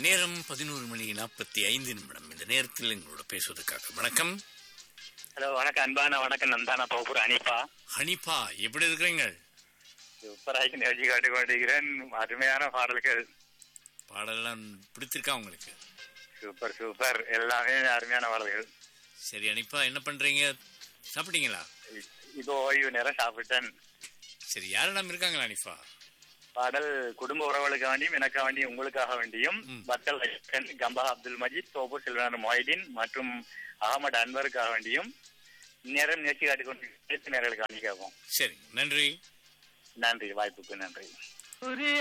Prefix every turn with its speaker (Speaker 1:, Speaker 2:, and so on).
Speaker 1: நேரம் பதினோரு மணி நாற்பத்தி ஐந்து நிமிடம் இந்த நேரத்தில் எங்களோட பேசுவதற்காக வணக்கம்
Speaker 2: ஹலோ வணக்கம் அன்பான வணக்கம் நந்தானா பகுப்பூர் அனிப்பா
Speaker 1: ஹனிபா எப்படி இருக்கிறீங்க
Speaker 2: சூப்பராகி நிகழ்ச்சி காட்டி கொண்டிருக்கிறேன் அருமையான பாடல்கள்
Speaker 1: பாடலாம் பிடித்திருக்கா உங்களுக்கு
Speaker 2: சூப்பர் சூப்பர் எல்லாமே அருமையான பாடல்கள்
Speaker 1: சரி அனிப்பா என்ன பண்றீங்க சாப்பிட்டீங்களா
Speaker 2: இ- இப்போ ஓய்வு நேரம் சாப்பிட்டேன்
Speaker 1: சரி யாரிடம் இருக்காங்களா அனிஃபா
Speaker 2: பாடல் குடும்ப உறவுகளுக்காக வேண்டியும் எனக்காக வேண்டியும் உங்களுக்காக வேண்டியும்
Speaker 1: ம்.
Speaker 2: பத்தல் ஐயப்பன், கம்பா அப்துல் மஜீத் தோபூர் செல்வனார் மொஹிதீன் மற்றும் அகமது அன்வருக்காக வேண்டியும் நேரம் நிகழ்ச்சி காட்டி கொண்டு நேர்களுக்கு வேண்டி கேட்போம்
Speaker 1: சரி நன்றி
Speaker 2: நன்றி வாய்ப்புக்கு நன்றி
Speaker 3: ஒரு